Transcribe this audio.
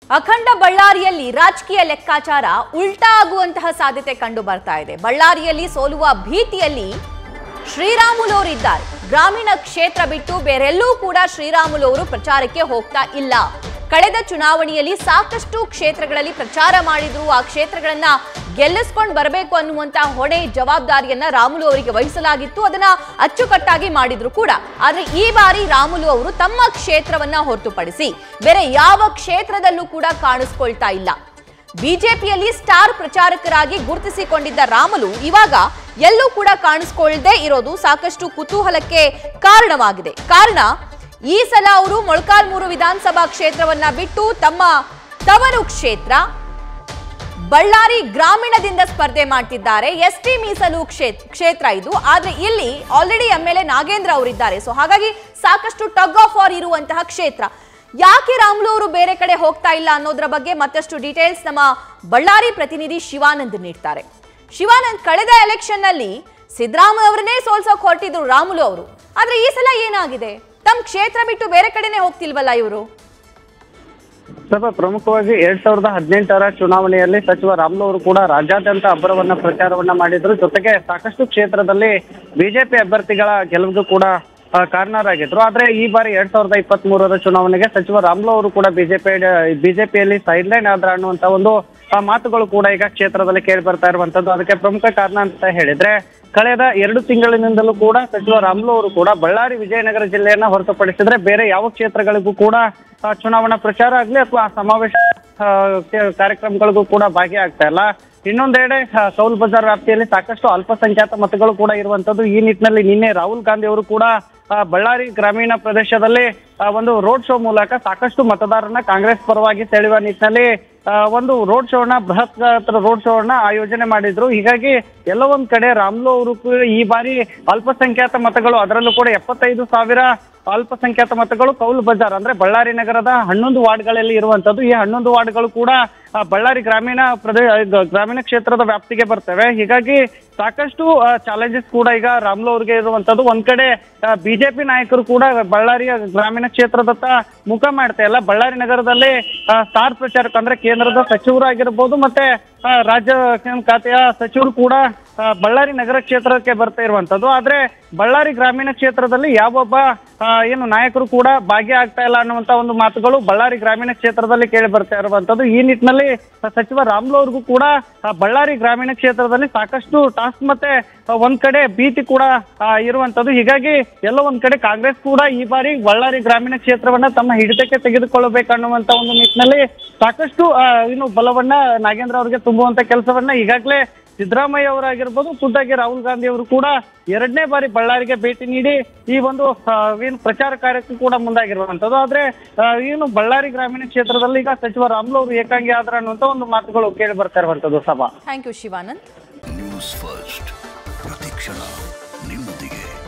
ಅಖಂಡ ಬಳ್ಳಾರಿಯಲ್ಲಿ ರಾಜಕೀಯ ಲೆಕ್ಕಾಚಾರ ಉಲ್ಟಾ ಆಗುವಂತಹ ಸಾಧ್ಯತೆ ಕಂಡು ಬರ್ತಾ ಇದೆ ಬಳ್ಳಾರಿಯಲ್ಲಿ ಸೋಲುವ ಭೀತಿಯಲ್ಲಿ ಶ್ರೀರಾಮುಲು ಅವರು ಇದ್ದಾರೆ ಗ್ರಾಮೀಣ ಕ್ಷೇತ್ರ ಬಿಟ್ಟು ಬೇರೆಲ್ಲೂ ಕೂಡ ಶ್ರೀರಾಮುಲು ಅವರು ಪ್ರಚಾರಕ್ಕೆ ಹೋಗ್ತಾ ಇಲ್ಲ ಕಳೆದ ಚುನಾವಣೆಯಲ್ಲಿ ಸಾಕಷ್ಟು ಕ್ಷೇತ್ರಗಳಲ್ಲಿ ಪ್ರಚಾರ ಮಾಡಿದ್ರು ಆ ಕ್ಷೇತ್ರಗಳನ್ನ ಗೆಲ್ಲಿಸ್ಕೊಂಡು ಬರಬೇಕು ಅನ್ನುವಂತ ಹೊಣೆ ಜವಾಬ್ದಾರಿಯನ್ನ ರಾಮುಲು ಅವರಿಗೆ ವಹಿಸಲಾಗಿತ್ತು ಅದನ್ನ ಅಚ್ಚುಕಟ್ಟಾಗಿ ಮಾಡಿದ್ರು ಕೂಡ ಆದ್ರೆ ಈ ಬಾರಿ ರಾಮುಲು ಅವರು ತಮ್ಮ ಕ್ಷೇತ್ರವನ್ನ ಹೊರತುಪಡಿಸಿ ಬೇರೆ ಯಾವ ಕ್ಷೇತ್ರದಲ್ಲೂ ಕೂಡ ಕಾಣಿಸ್ಕೊಳ್ತಾ ಇಲ್ಲ ಬಿಜೆಪಿಯಲ್ಲಿ ಸ್ಟಾರ್ ಪ್ರಚಾರಕರಾಗಿ ಗುರುತಿಸಿಕೊಂಡಿದ್ದ ರಾಮುಲು ಇವಾಗ ಎಲ್ಲೂ ಕೂಡ ಕಾಣಿಸ್ಕೊಳ್ಳದೆ ಇರೋದು ಸಾಕಷ್ಟು ಕುತೂಹಲಕ್ಕೆ ಕಾರಣವಾಗಿದೆ ಕಾರಣ ಈ ಸಲ ಅವರು ಮೊಳಕಾಲ್ಮೂರು ವಿಧಾನಸಭಾ ಕ್ಷೇತ್ರವನ್ನ ಬಿಟ್ಟು ತಮ್ಮ ತವರು ಕ್ಷೇತ್ರ ಬಳ್ಳಾರಿ ಗ್ರಾಮೀಣದಿಂದ ಸ್ಪರ್ಧೆ ಮಾಡ್ತಿದ್ದಾರೆ ಎಸ್ ಟಿ ಮೀಸಲು ಕ್ಷೇತ್ರ ಕ್ಷೇತ್ರ ಇದು ಆದ್ರೆ ಇಲ್ಲಿ already M L A Nagendra ಅವರಿದ್ದಾರೆ ಸೊ ಹಾಗಾಗಿ ಸಾಕಷ್ಟು ಟಗ್ ಆಫ್ ವಾರ್ ಇರುವಂತಹ ಕ್ಷೇತ್ರ ಯಾಕೆ ರಾಮುಲು ಅವರು ಬೇರೆ ಕಡೆ ಹೋಗ್ತಾ ಇಲ್ಲ ಅನ್ನೋದ್ರ ಬಗ್ಗೆ ಮತ್ತಷ್ಟು ಡೀಟೇಲ್ಸ್ ನಮ್ಮ ಬಳ್ಳಾರಿ ಪ್ರತಿನಿಧಿ ಶಿವಾನಂದ್ ನೀಡ್ತಾರೆ ಶಿವಾನಂದ್ ಕಳೆದ ಎಲೆಕ್ಷನ್ ನಲ್ಲಿ ಸಿದ್ದರಾಮಯ್ಯ ಅವರನ್ನೇ ಸೋಲ್ಸೋಕ್ ಹೊರಟಿದ್ರು ರಾಮುಲು ಅವರು ಆದ್ರೆ ಈ ಸಲ ಏನಾಗಿದೆ ತಮ್ಮ ಕ್ಷೇತ್ರ ಬಿಟ್ಟು ಬೇರೆ ಕಡೆನೆ ಹೋಗ್ತಿಲ್ವಲ್ಲ ಇವರು ಸ್ವಲ್ಪ ಪ್ರಮುಖವಾಗಿ ಎರಡ್ ಸಾವಿರದ ಹದಿನೆಂಟರ ಚುನಾವಣೆಯಲ್ಲಿ ಸಚಿವ ರಾಮ್ಲು ಅವರು ಕೂಡ ರಾಜ್ಯಾದ್ಯಂತ ಅಬ್ಬರವನ್ನ ಪ್ರಚಾರವನ್ನ ಮಾಡಿದ್ರು ಜೊತೆಗೆ ಸಾಕಷ್ಟು ಕ್ಷೇತ್ರದಲ್ಲಿ ಬಿಜೆಪಿ ಅಭ್ಯರ್ಥಿಗಳ ಗೆಲುವಿಗೂ ಕೂಡ ಆ, ಕಾರಣರಾಗಿದ್ರು ಆದ್ರೆ ಈ ಬಾರಿ ಎರಡ್ ಸಾವಿರದ ಇಪ್ಪತ್ತ್ ಮೂರರ ಚುನಾವಣೆಗೆ ಸಚಿವ ರಾಮ್ಲು ಅವರು ಕೂಡ ಬಿಜೆಪಿ ಬಿಜೆಪಿಯಲ್ಲಿ ಸೈಡ್ ಲೈನ್ ಆದ್ರ ಅನ್ನುವಂತ ಒಂದು ಆ, ಮಾತುಗಳು ಕೂಡ ಈಗ ಕ್ಷೇತ್ರದಲ್ಲಿ ಕೇಳಿ ಬರ್ತಾ ಇರುವಂತದ್ದು ಅದಕ್ಕೆ ಪ್ರಮುಖ ಕಾರಣ ಅಂತ ಹೇಳಿದ್ರೆ ಕಳೆದ ಎರಡು ತಿಂಗಳಿನಿಂದಲೂ ಕೂಡ ಸಚಿವ ರಾಮ್ಲು ಅವರು ಕೂಡ ಬಳ್ಳಾರಿ ವಿಜಯನಗರ ಜಿಲ್ಲೆಯನ್ನ ಹೊರತುಪಡಿಸಿದ್ರೆ ಬೇರೆ ಯಾವ ಕ್ಷೇತ್ರಗಳಿಗೂ ಕೂಡ ಆ, ಚುನಾವಣಾ ಪ್ರಚಾರ ಆಗ್ಲಿ ಅಥವಾ ಸಮಾವೇಶ ಆ, ಕೆ- ಕಾರ್ಯಕ್ರಮಗಳಿಗೂ ಕೂಡ ಭಾಗಿಯಾಗ್ತಾ ಇಲ್ಲ ಇನ್ನೊಂದೆಡೆ ಆ, ಕೌಲ್ ಬಜಾರ್ ವ್ಯಾಪ್ತಿಯಲ್ಲಿ ಸಾಕಷ್ಟು ಅಲ್ಪಸಂಖ್ಯಾತ ಮತಗಳು ಕೂಡ ಇರುವಂತದ್ದು ಈ ನಿಟ್ಟಿನಲ್ಲಿ ನಿನ್ನೆ ರಾಹುಲ್ ಗಾಂಧಿ ಅವರು ಕೂಡ ಆ, ಬಳ್ಳಾರಿ ಗ್ರಾಮೀಣ ಪ್ರದೇಶದಲ್ಲಿ ಆ, ಒಂದು ರೋಡ್ ಶೋ ಮೂಲಕ ಸಾಕಷ್ಟು ಮತದಾರರನ್ನ ಕಾಂಗ್ರೆಸ್ ಪರವಾಗಿ ಸೆಳೆಯುವ ನಿಟ್ಟಿನಲ್ಲಿ ಆ, ಒಂದು ರೋಡ್ ಶೋನ ಬೃಹತ್ ಗಾತ್ರದ ರೋಡ್ ಶೋನ ಆಯೋಜನೆ ಮಾಡಿದ್ರು ಹೀಗಾಗಿ ಎಲ್ಲ ಒಂದ್ ಕಡೆ ರಾಮ್ಲು ಅವರು ಕೂಡ ಈ ಬಾರಿ ಅಲ್ಪಸಂಖ್ಯಾತ ಮತಗಳು ಅದರಲ್ಲೂ ಕೂಡ ಎಪ್ಪತ್ತೈದು ಸಾವಿರ ಅಲ್ಪಸಂಖ್ಯಾತ ಮತಗಳು ಕೌಲ್ ಬಜಾರ್ ಅಂದ್ರೆ ಬಳ್ಳಾರಿ ನಗರದ ಹನ್ನೊಂದು ವಾರ್ಡ್ಗಳಲ್ಲಿ ಇರುವಂತದ್ದು ಈ ಹನ್ನೊಂದು ವಾರ್ಡ್ಗಳು ಕೂಡ ಆ, ಬಳ್ಳಾರಿ ಗ್ರಾಮೀಣ ಪ್ರದೇಶ ಗ್ರಾಮೀಣ ಕ್ಷೇತ್ರದ ವ್ಯಾಪ್ತಿಗೆ ಬರ್ತವೆ ಹೀಗಾಗಿ ಸಾಕಷ್ಟು ಚಾಲೆಂಜಸ್ ಕೂಡ ಈಗ ರಾಮ್ಲು ಅವ್ರಿಗೆ ಇರುವಂತದ್ದು ಒಂದ್ ಕಡೆ ಬಿಜೆಪಿ ನಾಯಕರು ಕೂಡ ಬಳ್ಳಾರಿಯ ಗ್ರಾಮೀಣ ಕ್ಷೇತ್ರದತ್ತ ಮುಖ ಮಾಡ್ತಾ ಇಲ್ಲ ಬಳ್ಳಾರಿ ನಗರದಲ್ಲಿ ಆ, ಸ್ಟಾರ್ ಪ್ರಚಾರಕ ಅಂದ್ರೆ ಕೇಂದ್ರದ ಸಚಿವರಾಗಿರ್ಬೋದು ಮತ್ತೆ ಆ, ರಾಜ್ಯ ಖಾತೆಯ ಸಚಿವರು ಕೂಡ ಆ, ಬಳ್ಳಾರಿ ನಗರ ಕ್ಷೇತ್ರಕ್ಕೆ ಬರ್ತಾ ಇರುವಂತದ್ದು ಆದ್ರೆ ಬಳ್ಳಾರಿ ಗ್ರಾಮೀಣ ಕ್ಷೇತ್ರದಲ್ಲಿ ಯಾವೊಬ್ಬ ಆ, ಏನು ನಾಯಕರು ಕೂಡ ಭಾಗಿಯಾಗ್ತಾ ಇಲ್ಲ ಅನ್ನುವಂತ ಒಂದು ಮಾತುಗಳು ಬಳ್ಳಾರಿ ಗ್ರಾಮೀಣ ಕ್ಷೇತ್ರದಲ್ಲಿ ಕೇಳಿ ಬರ್ತಾ ಇರುವಂತದ್ದು ಈ ನಿಟ್ಟಿನಲ್ಲಿ ಆ, ಸಚಿವ ರಾಮ್ಲು ಅವ್ರಿಗೂ ಕೂಡ ಆ, ಬಳ್ಳಾರಿ ಗ್ರಾಮೀಣ ಕ್ಷೇತ್ರದಲ್ಲಿ ಸಾಕಷ್ಟು ಟಾಸ್ಕ್ ಮತ್ತೆ ಆ, ಒಂದ್ ಕಡೆ ಭೀತಿ ಕೂಡ ಆ, ಇರುವಂತದ್ದು ಹೀಗಾಗಿ ಎಲ್ಲ ಒಂದ್ ಕಡೆ ಕಾಂಗ್ರೆಸ್ ಕೂಡ ಈ ಬಾರಿ ಬಳ್ಳಾರಿ ಗ್ರಾಮೀಣ ಕ್ಷೇತ್ರವನ್ನ ತಮ್ಮ ಹಿಡಿತಕ್ಕೆ ತೆಗೆದುಕೊಳ್ಳಬೇಕನ್ನುವಂತ ಒಂದು ನಿಟ್ಟಿನಲ್ಲಿ ಸಾಕಷ್ಟು ಆ, ಏನು ಬಲವನ್ನ ನಾಗೇಂದ್ರ ಅವರಿಗೆ ತುಂಬುವಂತ ಕೆಲಸವನ್ನ ಈಗಾಗಲೇ ಸಿದ್ದರಾಮಯ್ಯ ಅವರಾಗಿರ್ಬೋದು ಖುದ್ದಾಗಿ ರಾಹುಲ್ ಗಾಂಧಿ ಅವರು ಕೂಡ ಎರಡನೇ ಬಾರಿ ಬಳ್ಳಾರಿಗೆ ಭೇಟಿ ನೀಡಿ ಈ ಒಂದು ಆ, ಏನು ಪ್ರಚಾರ ಕಾರ್ಯಕ್ಕೂ ಕೂಡ ಮುಂದಾಗಿರುವಂತದ್ದು ಆದ್ರೆ ಆ, ಏನು ಬಳ್ಳಾರಿ ಗ್ರಾಮೀಣ ಕ್ಷೇತ್ರದಲ್ಲಿ ಈಗ ಸಚಿವ ರಾಮ್ಲು ಅವರು ಏಕಾಂಗಿ ಆದ್ರ ಅನ್ನುವಂತ ಒಂದು ಮಾತುಗಳು ಕೇಳಿ ಬರ್ತಾ ಇರುವಂತದ್ದು ಸಭಾ thank you Shivanand news first ಪ್ರತಿಕ್ಷಣ ನಿಮ್ಮೊಂದಿಗೆ